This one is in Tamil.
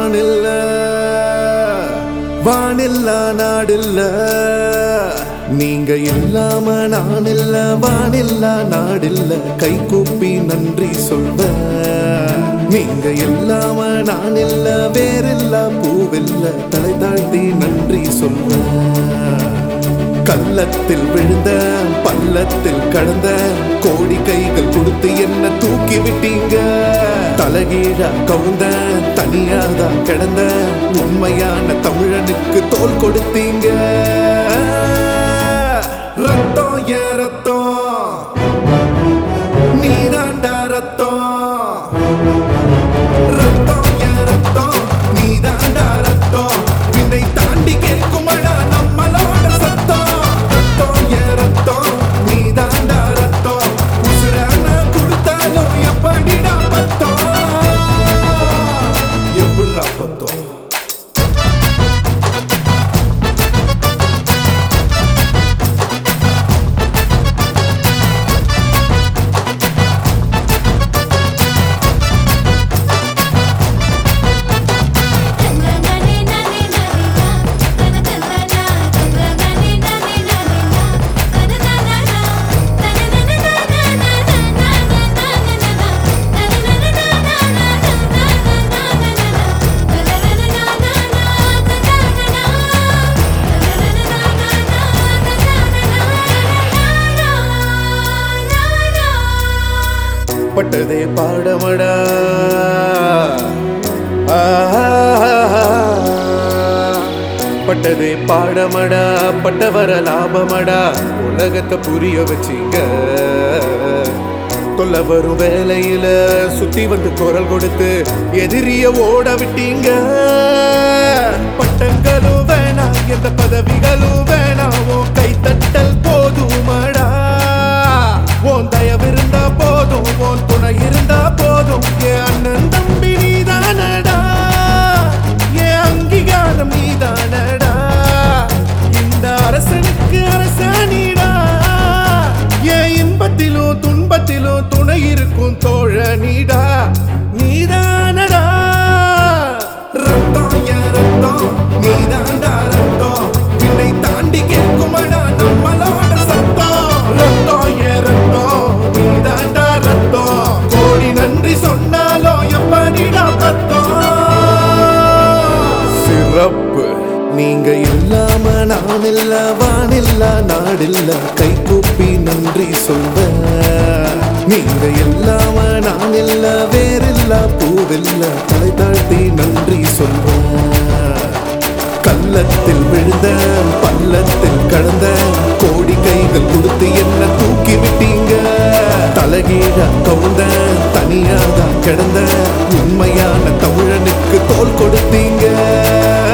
நான் இல்ல வானில்லா நாடில்ல நீங்க இல்லாம நான் இல்ல வானில்லா நாடில்ல கை கூப்பி நன்றி சொல்வ நீங்க இல்லாம நான் இல்ல வேறில்ல பூவில்ல தலை தாழ்த்தி நன்றி சொல்வ கள்ளத்தில் விழுந்த பள்ளத்தில் கடந்த கோடி கைகள் கொடுத்து என்ன தூக்கி விட்டீங்க தலகீழா கவுந்த தனியாதான் கிடந்த உண்மையான தமிழனுக்கு தோல் கொடுத்தீங்க ரத்தம் ஏ ரத்தம் நீதாண்டா ரத்தம் ரத்தம் என் ரத்தம், நீதாண்டா ரத்தம். விண்ணை தாண்டி கேட்குமடா நம்மளோட சத்தம். ரத்தம் என் ரத்தம், நீதாண்டா ரத்தம். உசுரான கொடுத்தாலும் எப்படிடா பத்தம்? எப்படிடா பத்தம்? தன்னனனே நனே நனேனா தனதனனா தன்னனனே நனே நனேனா தனதனனா பட்டதே பாடமடா ஆஹா. பட்டதே பாடமடா பட்டவர லாபமடா உலகத்தை புரிய வச்சிங்க தொல்ல வரும் வேலையில சுத்தி வந்து குரல் கொடுத்து எதிரிய ஓட விட்டீங்க பட்டங்களும் வேணாம் எந்த பதவிகளும் வேணாம் உன் கைத்தட்டல் போதுமடா உன் தயவிருந்தா போதும் உன் துணை இருந்தா போதும் என் அண்ணன் தம்பி நீதானடா என் அங்கீகாரம் நீதானடா இந்த அரசனுக்கு அரசாணிடா என் இன்பத்திலும் துன்பத்திலும் துணை இருக்கும் தோழனிடா நீதானடா ரத்தம் என் ரத்தம் நீதாண்டா ரத்தம் என்னை தாண்டி கேட்குமடா நம்மளோட சத்தம் ரத்தம் என் ரத்தம் நீதாண்டா ரத்தம் கோடி நன்றி சொன்னாலும் எப்படிடா பத்தம் சிறப்பு நீங்க இல்லாம நான் இல்ல வானில்ல நாடில்ல கை கூப்பி நன்றி சொல்வ நீங்க இல்லாம நான் இல்ல வேறில்ல பூவில்ல தலை தாழ்த்தி நன்றி சொல்வ கள்ளத்தில் விழுந்த பள்ளத்தில் கடந்த கோடி கைகள் கொடுத்து என்ன தூக்கி விட்டீங்க தலகீழா கவுந்த தனியாதான் கிடந்த உண்மையான தமிழனுக்கு தோல் கொடுத்தீங்க